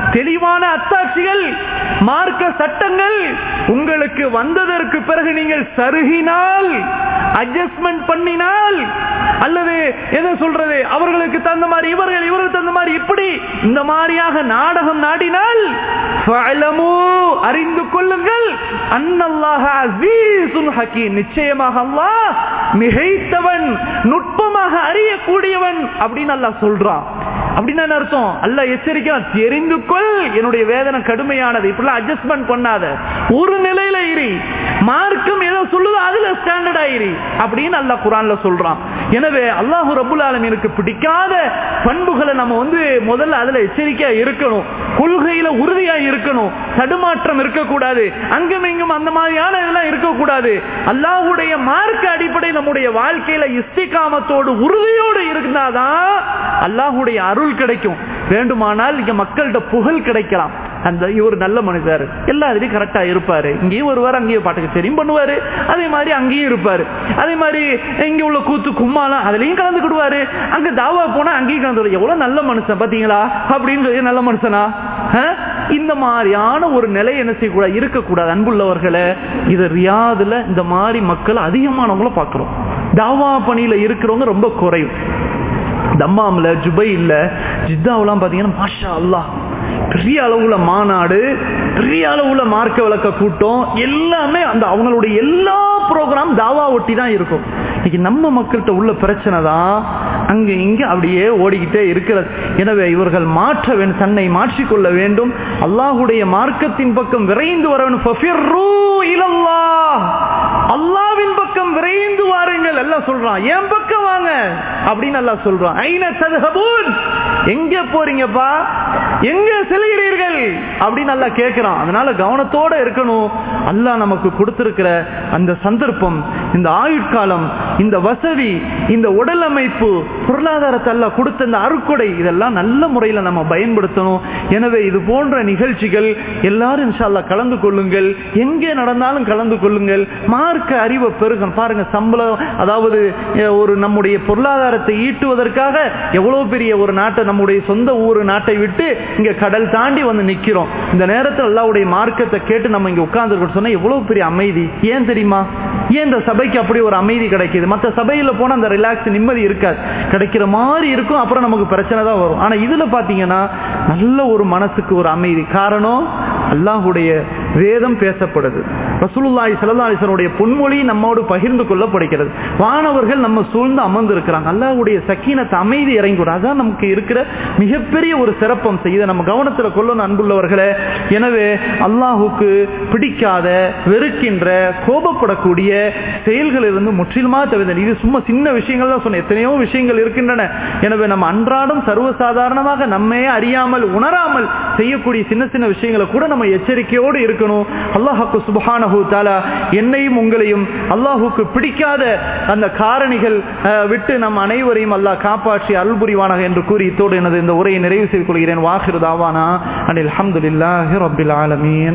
தெளிவான அத்தாட்சிகள் மார்க்க சட்டங்கள் உங்களுக்கு வந்ததற்கு பிறகு நீங்கள் சருகினால் அட்ஜஸ்ட்மெண்ட் பண்ணினால் அல்லது எதை சொல்றது அவர்களுக்கு தகுந்த மாதிரி இவர்கள் இவர்களுக்கு தகுந்த மாதிரி இப்படி இந்த மாதிரியாக நாடகம் நாடினால் அறிந்து கொள்ளுங்கள் அன்னல்லாஹ அசீசுல் ஹக்கீம் நிச்சயமாக அல்லாஹ் மிகைத்தவன் நுட்பமாக அறியக்கூடியவன் அப்படின்னு அல்லாஹ் சொல்றான் அப்படின்னு என்ன அர்த்தம் அல்ல எச்சரிக்கை தெரிந்து கொள் என்னுடைய வேதனை கடுமையானது இப்படிலாம் அட்ஜஸ்ட்மெண்ட் பண்ணாத ஒரு நிலையில இரு மார்க்கம் ஏதோ சொல்லுதோ அதுல ஸ்டாண்டர்ட் ஆயிரு அப்படின்னு அல்லாஹ் குரான்ல சொல்றான் எனவே அல்லாஹு ரபுல் ஆலமீனுக்கு பிடிக்காத பண்புகளை நம்ம வந்து முதல்ல அதுல எச்சரிக்கையா இருக்கணும் கொள்கையில உறுதியா இருக்கணும் தடுமாற்றம் இருக்கக்கூடாது அங்கும் இங்கும் அந்த மாதிரியான இதெல்லாம் இருக்கக்கூடாது அல்லாஹுடைய மார்க்க அடிப்படை நம்முடைய வாழ்க்கையில இஸ்திகாமத்தோடு உறுதியோடு இருந்தாதான் அல்லாஹுடைய அருள் கிடைக்கும் வேண்டுமானால் இங்க மக்கள்கிட்ட புகழ் கிடைக்கலாம் அந்த இவர் நல்ல மனிதர் எல்லாத்துலயும் கரெக்டா இருப்பாரு இங்கேயும் வருவார் அங்கேயும் பாட்டுக்கு தெரியும் பண்ணுவாரு அதே மாதிரி அங்கேயும் இருப்பாரு அதே மாதிரி இங்க உள்ள கூத்து கும்மாலாம் அதுலயும் கலந்துக்கிடுவாரு அங்க தாவா போனா அங்கேயும் கலந்து எவ்வளவு நல்ல மனுஷன் பாத்தீங்களா அப்படின்னு சொல்லி நல்ல மனுஷனா இந்த மாதிரியான ஒரு நிலை என்ன செய்யக்கூடாது இருக்கக்கூடாது அன்புள்ளவர்களை இது ரியாதுல இந்த மாதிரி மக்கள் அதிகமானவங்கள பாக்குறோம் தாவா பணியில இருக்கிறவங்க ரொம்ப குறையும் தம்மாம்ல ஜுபை இல்ல ஜித்தாவெல்லாம் பாத்தீங்கன்னா மாஷா அல்லா பெரிய அளவுல மாநாடு பெரிய அளவுல மார்க்க விளக்க கூட்டம் எல்லாமே அந்த அவங்களுடைய எல்லா ப்ரோக்ராம் தாவா ஒட்டி தான் இருக்கும் இன்னைக்கு நம்ம மக்கள்கிட்ட உள்ள பிரச்சனை தான் அங்க இங்க அப்படியே ஓடிக்கிட்டே இருக்கிறது எனவே இவர்கள் மாற்ற வேண்டும் தன்னை மாற்றிக்கொள்ள வேண்டும் அல்லாஹுடைய மார்க்கத்தின் பக்கம் விரைந்து வர வேண்டும் அல்லாவின் பக்கம் விரைந்து வாருங்கள் எல்லாம் சொல்றான் என் பக்கம் வாங்க அப்படின்னு எல்லாம் சொல்றான் ஐன ததுஹபூன் எங்க போறீங்கப்பா எங்க செல்கிறீர்கள் அப்படின்னு நல்லா கேட்கிறான் அதனால கவனத்தோட இருக்கணும் அல்லாஹ் நமக்கு கொடுத்திருக்கிற அந்த சந்தர்ப்பம் இந்த ஆயுட்காலம் இந்த வசதி இந்த உடல் அமைப்பு பொருளாதாரத்தை எல்லாம் கொடுத்த இந்த அருக்கொடை இதெல்லாம் நல்ல முறையில் நம்ம பயன்படுத்தணும் எனவே இது போன்ற நிகழ்ச்சிகள் எல்லாரும் இன்ஷால்லா கலந்து கொள்ளுங்கள் எங்கே நடந்தாலும் கலந்து கொள்ளுங்கள் மார்க்க அறிவை பெருகணும் பாருங்க சம்பளம் அதாவது ஒரு நம்முடைய பொருளாதாரத்தை ஈட்டுவதற்காக எவ்வளவு பெரிய ஒரு நாட்டை நம்முடைய சொந்த ஊர் நாட்டை விட்டு இங்க கடல் தாண்டி வந்து நிக்கிறோம் இந்த நேரத்தில் அல்லாவுடைய மார்க்கத்தை கேட்டு நம்ம இங்க உட்கார்ந்து சொன்னா எவ்வளவு பெரிய அமைதி ஏன் தெரியுமா ஏன் இந்த சபைக்கு அப்படி ஒரு அமைதி கிடைக்குது மற்ற சபையில போனா அந்த ரிலாக்ஸ் நிம்மதி இருக்காது கிடைக்கிற மாதிரி இருக்கும் அப்புறம் நமக்கு பிரச்சனை தான் வரும் ஆனா இதுல பாத்தீங்கன்னா நல்ல ஒரு மனசுக்கு ஒரு அமைதி காரணம் அல்லாஹுடைய வேதம் பேசப்படுது ரசூலுல்லாஹி ஸல்லல்லாஹு அலைஹி வஸல்லம் பொன்மொழி நம்மோடு பகிர்ந்து கொள்ளப்படுகிறது வானவர்கள் நம்ம சூழ்ந்து அமர்ந்து இருக்கிறாங்க அல்லாஹ்வுடைய சக்கீனத் அமைதி இறங்கி வரும் அதான் நமக்கு இருக்கிற மிகப்பெரிய ஒரு சிறப்பம் இதை நம்ம கவனத்தில் கொள்ளணும் அன்புள்ளவர்களே எனவே அல்லாஹுக்கு பிடிக்காத வெறுக்கின்ற கோபப்படக்கூடிய செயல்கள் இருந்து முற்றிலுமா தவிர இது சும்மா சின்ன விஷயங்கள் தான் சொன்ன எத்தனையோ விஷயங்கள் இருக்கின்றன எனவே நம்ம அன்றாடம் சர்வசாதாரணமாக நம்மே அறியாமல் உணராமல் செய்யக்கூடிய சின்ன சின்ன விஷயங்களை கூட நம்ம எச்சரிக்கையோடு இருக்கணும் அல்லாஹுக்கு சுபஹானஹு தாலா என்னையும் உங்களையும் அல்லாஹுக்கு பிடிக்காத அந்த காரணிகள் விட்டு நம் அனைவரையும் அல்லாஹ் காப்பாற்றி அருள் புரிவானாக என்று கூறி இத்தோடு எனது இந்த உரையை நிறைவு செய்து கொள்கிறேன் வாஹிரு தாவானா அனில் அஹமதுல்லாஹி ரபில் ஆலமீன்